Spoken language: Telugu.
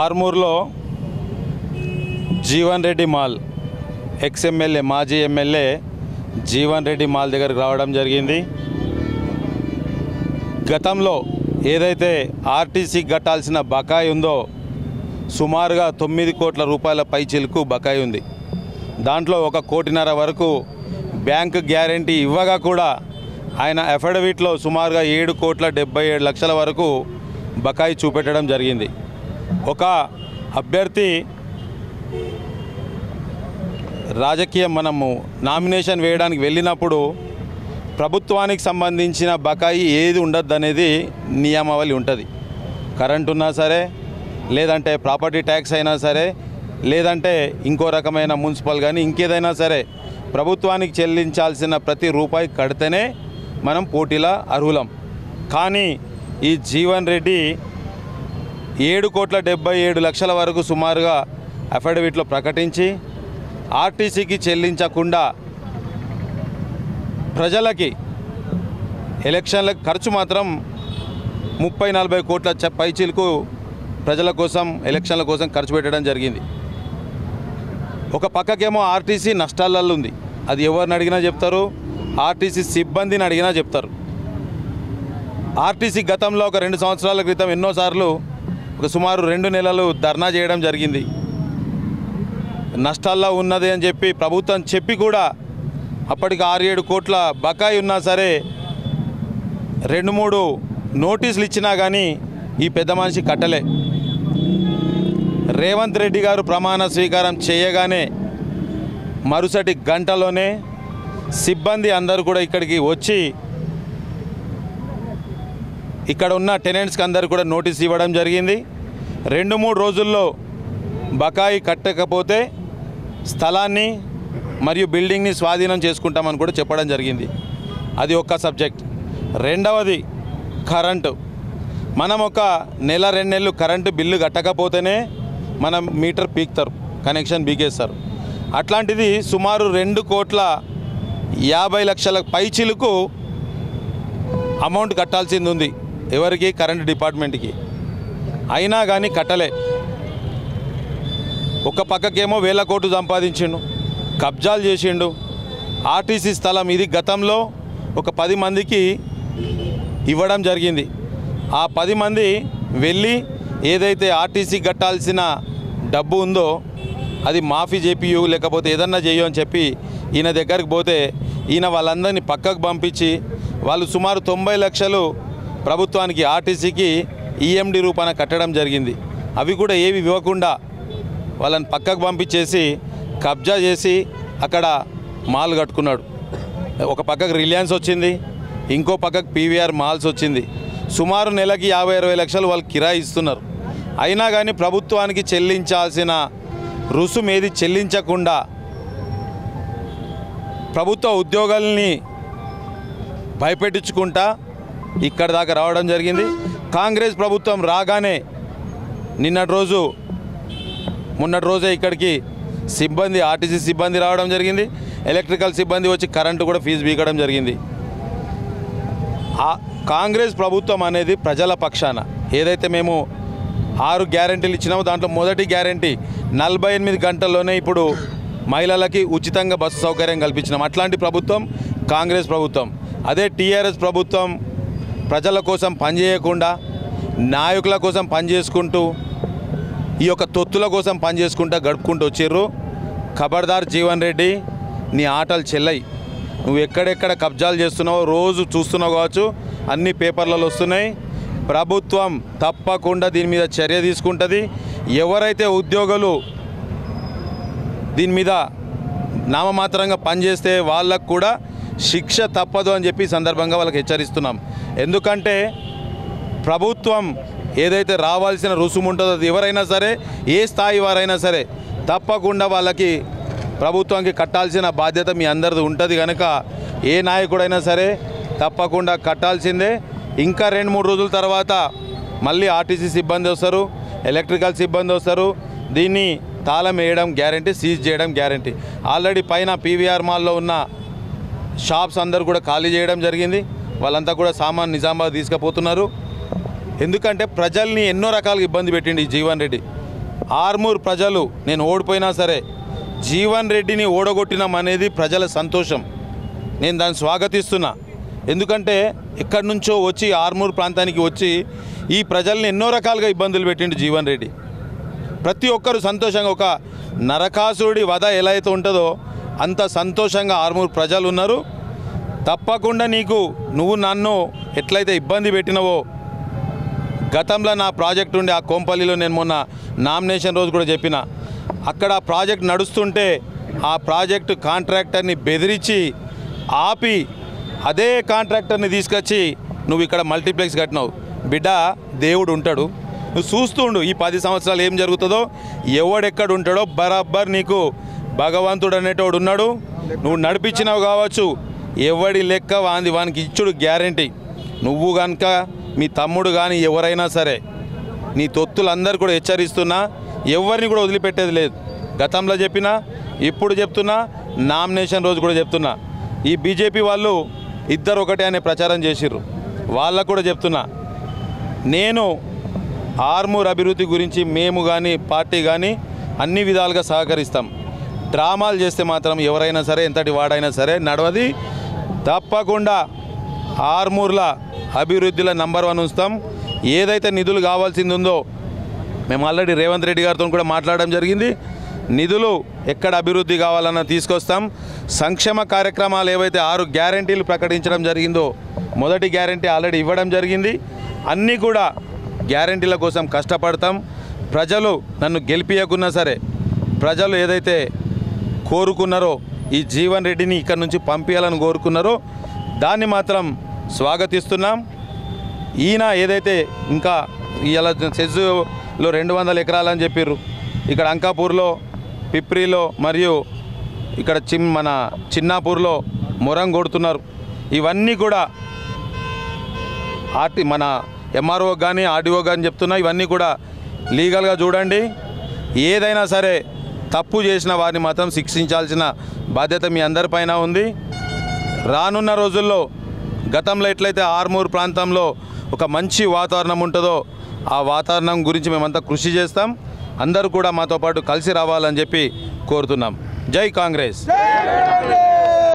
ఆర్మూర్లో Jeevan Reddy mall ex MLA మాజీ ఎమ్మెల్యే జీవన్ రెడ్డి మాల్ దగ్గరికి రావడం జరిగింది గతంలో ఏదైతే ఆర్టీసీ కట్టాల్సిన బకాయి ఉందో సుమారుగా తొమ్మిది కోట్ల రూపాయల పైచిలుకు బకాయి ఉంది దాంట్లో ఒక కోటిన్నర వరకు బ్యాంక్ గ్యారంటీ ఇవ్వగా కూడా ఆయన అఫిడవిట్లో సుమారుగా ఏడు కోట్ల డెబ్బై ఏడు లక్షల వరకు బకాయి చూపెట్టడం జరిగింది ఒక అభ్యర్థి రాజకీయం మనము నామినేషన్ వేయడానికి వెళ్ళినప్పుడు ప్రభుత్వానికి సంబంధించిన బకాయి ఏది ఉండద్దు అనేది నియమావళి ఉంటుంది కరెంట్ ఉన్నా సరే లేదంటే ప్రాపర్టీ ట్యాక్స్ అయినా సరే లేదంటే ఇంకో రకమైన మున్సిపల్ కానీ ఇంకేదైనా సరే ప్రభుత్వానికి చెల్లించాల్సిన ప్రతి రూపాయి కడితేనే మనం పోటీల అర్హులం కానీ ఈ జీవన్ రెడ్డి ఏడు కోట్ల డెబ్బై ఏడు లక్షల వరకు సుమారుగా అఫిడవిట్లో ప్రకటించి ఆర్టీసీకి చెల్లించకుండా ప్రజలకి ఎలక్షన్లకు ఖర్చు మాత్రం ముప్పై నలభై కోట్ల చ- పైచీలకు ప్రజల కోసం ఎలక్షన్ల కోసం ఖర్చు పెట్టడం జరిగింది ఒక పక్కకేమో ఆర్టీసీ నష్టాలలో ఉంది అది ఎవరిని అడిగినా చెప్తారు ఆర్టీసీ సిబ్బందిని అడిగినా చెప్తారు ఆర్టీసీ గతంలో ఒక రెండు సంవత్సరాల క్రితం ఎన్నోసార్లు ఒక సుమారు రెండు నెలలు ధర్నా చేయడం జరిగింది నష్టాల్లో ఉన్నది అని చెప్పి ప్రభుత్వం చెప్పి కూడా అప్పటికి ఆరు ఏడు కోట్ల బకాయి ఉన్నా సరే రెండు మూడు నోటీసులు ఇచ్చినా కానీ ఈ పెద్ద మనిషి కట్టలే రేవంత్ రెడ్డి గారు ప్రమాణ స్వీకారం చేయగానే మరుసటి గంటలోనే సిబ్బంది అందరూ కూడా ఇక్కడికి వచ్చి ఇక్కడ ఉన్న టెనెంట్స్కి అందరు కూడా నోటీస్ ఇవ్వడం జరిగింది రెండు మూడు రోజుల్లో బకాయి కట్టకపోతే స్థలాన్ని మరియు బిల్డింగ్ని స్వాధీనం చేసుకుంటామని కూడా చెప్పడం జరిగింది అది ఒక్క సబ్జెక్ట్ రెండవది కరెంటు మనం ఒక నెల రెండు నెలలు కరెంటు బిల్లు కట్టకపోతేనే మనం మీటర్ పీక్తారు కనెక్షన్ బీకేస్తారు అట్లాంటిది సుమారు రెండు కోట్ల యాభై లక్షల పైచిలకు అమౌంట్ కట్టాల్సింది ఉంది ఎవరికి కరెంట్ డిపార్ట్మెంట్కి అయినా కానీ కట్టలే ఒక పక్కకేమో వేల కోట్లు సంపాదించిండు కబ్జాలు చేసిండు ఆర్టీసీ స్థలం ఇది గతంలో ఒక పది మందికి ఇవ్వడం జరిగింది ఆ పది మంది వెళ్ళి ఏదైతే ఆర్టీసీ కట్టాల్సిన డబ్బు ఉందో అది మాఫీ చేపియు లేకపోతే ఏదన్నా చేయు అని చెప్పి ఈయన దగ్గరికి పోతే ఈయన వాళ్ళందరినీ పక్కకు పంపించి వాళ్ళు సుమారు తొంభై లక్షలు ప్రభుత్వానికి ఆర్టీసీకి ఈఎండి రూపాన కట్టడం జరిగింది అవి కూడా ఏవి ఇవ్వకుండా వాళ్ళని పక్కకు పంపించేసి కబ్జా చేసి అక్కడ మాల్ కట్టుకున్నాడు ఒక పక్కకు రిలయన్స్ వచ్చింది ఇంకో పక్కకు పీవీఆర్ మాల్స్ వచ్చింది సుమారు నెలకి యాభై అరవై లక్షలు వాళ్ళు కిరాయి ఇస్తున్నారు అయినా కానీ ప్రభుత్వానికి చెల్లించాల్సిన రుసుము ఏది చెల్లించకుండా ప్రభుత్వ ఉద్యోగాల్ని భయపెట్టించుకుంటా ఇక్కడ దాకా రావడం జరిగింది కాంగ్రెస్ ప్రభుత్వం రాగానే నిన్నటి రోజు మొన్నటి రోజే ఇక్కడికి సిబ్బంది ఆర్టీసీ సిబ్బంది రావడం జరిగింది ఎలక్ట్రికల్ సిబ్బంది వచ్చి కరెంటు కూడా ఫీజు బీకడం జరిగింది ఆ కాంగ్రెస్ ప్రభుత్వం అనేది ప్రజల పక్షాన ఏదైతే మేము ఆరు గ్యారెంటీలు ఇచ్చినామో దాంట్లో మొదటి గ్యారెంటీ నలభై ఎనిమిది గంటల్లోనే ఇప్పుడు మహిళలకి ఉచితంగా బస్సు సౌకర్యం కల్పించినాం అట్లాంటి ప్రభుత్వం కాంగ్రెస్ ప్రభుత్వం అదే టీఆర్ఎస్ ప్రభుత్వం ప్రజల కోసం పనిచేయకుండా నాయకుల కోసం పనిచేసుకుంటూ ఈ యొక్క తొత్తుల కోసం పనిచేసుకుంటూ గడుపుకుంటూ వచ్చిర్రు ఖబర్దార్ జీవన్ రెడ్డి నీ ఆటలు చెల్లయి నువ్వు ఎక్కడెక్కడ కబ్జాలు చేస్తున్నావో రోజు చూస్తున్నావు కావచ్చు అన్ని పేపర్లలో వస్తున్నాయి ప్రభుత్వం తప్పకుండా దీని మీద చర్య తీసుకుంటుంది ఎవరైతే ఉద్యోగులు దీని మీద నామమాత్రంగా పనిచేస్తే వాళ్ళకు కూడా శిక్ష తప్పదు అని చెప్పి ఈ సందర్భంగా వాళ్ళకి హెచ్చరిస్తున్నాం ఎందుకంటే ప్రభుత్వం ఏదైతే రావాల్సిన రుసుము ఉంటుందో అది ఎవరైనా సరే ఏ స్థాయి వారైనా సరే తప్పకుండా వాళ్ళకి ప్రభుత్వానికి కట్టాల్సిన బాధ్యత మీ అందరిది ఉంటుంది కనుక ఏ నాయకుడైనా సరే తప్పకుండా కట్టాల్సిందే ఇంకా రెండు మూడు రోజుల తర్వాత మళ్ళీ ఆర్టీసీ సిబ్బంది వస్తారు ఎలక్ట్రికల్ సిబ్బంది వస్తారు దీన్ని తాళం వేయడం గ్యారంటీ సీజ్ చేయడం గ్యారంటీ ఆల్రెడీ పైన పీవీఆర్ మాల్లో ఉన్న షాప్స్ అందరూ కూడా ఖాళీ చేయడం జరిగింది వాళ్ళంతా కూడా సామాన్ నిజామాబాద్ తీసుకుపోతున్నారు ఎందుకంటే ప్రజల్ని ఎన్నో రకాలుగా ఇబ్బంది పెట్టిండు ఈ జీవన్ రెడ్డి ఆర్మూర్ ప్రజలు నేను ఓడిపోయినా సరే జీవన్ రెడ్డిని ఓడగొట్టినాం అనేది ప్రజల సంతోషం నేను దాన్ని స్వాగతిస్తున్నా ఎందుకంటే ఎక్కడి నుంచో వచ్చి ఆర్మూర్ ప్రాంతానికి వచ్చి ఈ ప్రజల్ని ఎన్నో రకాలుగా ఇబ్బందులు పెట్టిండు జీవన్ రెడ్డి ప్రతి ఒక్కరు సంతోషంగా ఒక నరకాసురుడి వధ ఎలా అయితే ఉంటుందో అంత సంతోషంగా ఆర్మూర్ ప్రజలు ఉన్నారు తప్పకుండా నీకు నువ్వు నన్ను ఎట్లయితే ఇబ్బంది పెట్టినవో గతంలో నా ప్రాజెక్ట్ ఉండే ఆ కోంపల్లిలో నేను మొన్న నామినేషన్ రోజు కూడా చెప్పిన అక్కడ ఆ ప్రాజెక్ట్ నడుస్తుంటే ఆ ప్రాజెక్టు కాంట్రాక్టర్ని బెదిరించి ఆపి అదే కాంట్రాక్టర్ని తీసుకొచ్చి నువ్వు ఇక్కడ మల్టీప్లెక్స్ కట్టినావు బిడ్డ దేవుడు ఉంటాడు నువ్వు చూస్తుండు ఈ పది సంవత్సరాలు ఏం జరుగుతుందో ఎవడెక్కడ ఉంటాడో బరాబర్ నీకు భగవంతుడు అనేటోడు ఉన్నాడు నువ్వు నడిపించినావు కావచ్చు ఎవడి లెక్క వాంది వానికి ఇచ్చుడు గ్యారంటీ నువ్వు కనుక మీ తమ్ముడు కానీ ఎవరైనా సరే నీ తొత్తులందరూ కూడా హెచ్చరిస్తున్నా ఎవరిని కూడా వదిలిపెట్టేది లేదు గతంలో చెప్పినా ఇప్పుడు చెప్తున్నా నామినేషన్ రోజు కూడా చెప్తున్నా ఈ బీజేపీ వాళ్ళు ఇద్దరు ఒకటే అనే ప్రచారం చేసిర్రు వాళ్ళకు కూడా చెప్తున్నా నేను ఆర్మూర్ అభివృద్ధి గురించి మేము కానీ పార్టీ కానీ అన్ని విధాలుగా సహకరిస్తాం డ్రామాలు చేస్తే మాత్రం ఎవరైనా సరే ఎంతటి వాడైనా సరే నడవది తప్పకుండా ఆర్మూర్ల అభివృద్ధిలో నంబర్ వన్ ఉంచుతాం ఏదైతే నిధులు కావాల్సింది ఉందో మేము ఆల్రెడీ రేవంత్ రెడ్డి గారితో కూడా మాట్లాడడం జరిగింది నిధులు ఎక్కడ అభివృద్ధి కావాలన్నా తీసుకొస్తాం సంక్షేమ కార్యక్రమాలు ఏవైతే ఆరు గ్యారంటీలు ప్రకటించడం జరిగిందో మొదటి గ్యారంటీ ఆల్రెడీ ఇవ్వడం జరిగింది అన్నీ కూడా గ్యారంటీల కోసం కష్టపడతాం ప్రజలు నన్ను గెలిపియకున్నా సరే ప్రజలు ఏదైతే కోరుకున్నారో ఈ జీవన్ రెడ్డిని ఇక్కడ నుంచి పంపించాలని కోరుకున్నారో దాన్ని మాత్రం స్వాగతిస్తున్నాం ఈయన ఏదైతే ఇంకా ఇలా సెజ్లో రెండు వందల ఎకరాలని చెప్పారు ఇక్కడ అంకాపూర్లో పిప్రిలో మరియు ఇక్కడ చిమ్ మన చిన్నాపూర్లో మొరం కొడుతున్నారు ఇవన్నీ కూడా ఆర్టీ మన ఎంఆర్ఓ కానీ ఆర్డీఓ కానీ చెప్తున్నా ఇవన్నీ కూడా లీగల్గా చూడండి ఏదైనా సరే తప్పు చేసిన వారిని మాత్రం శిక్షించాల్సిన బాధ్యత మీ అందరిపైన ఉంది రానున్న రోజుల్లో గతంలో ఎట్లయితే ఆర్మూర్ ప్రాంతంలో ఒక మంచి వాతావరణం ఉంటుందో ఆ వాతావరణం గురించి మేమంతా కృషి చేస్తాం అందరూ కూడా మాతో పాటు కలిసి రావాలని చెప్పి కోరుతున్నాం జై కాంగ్రెస్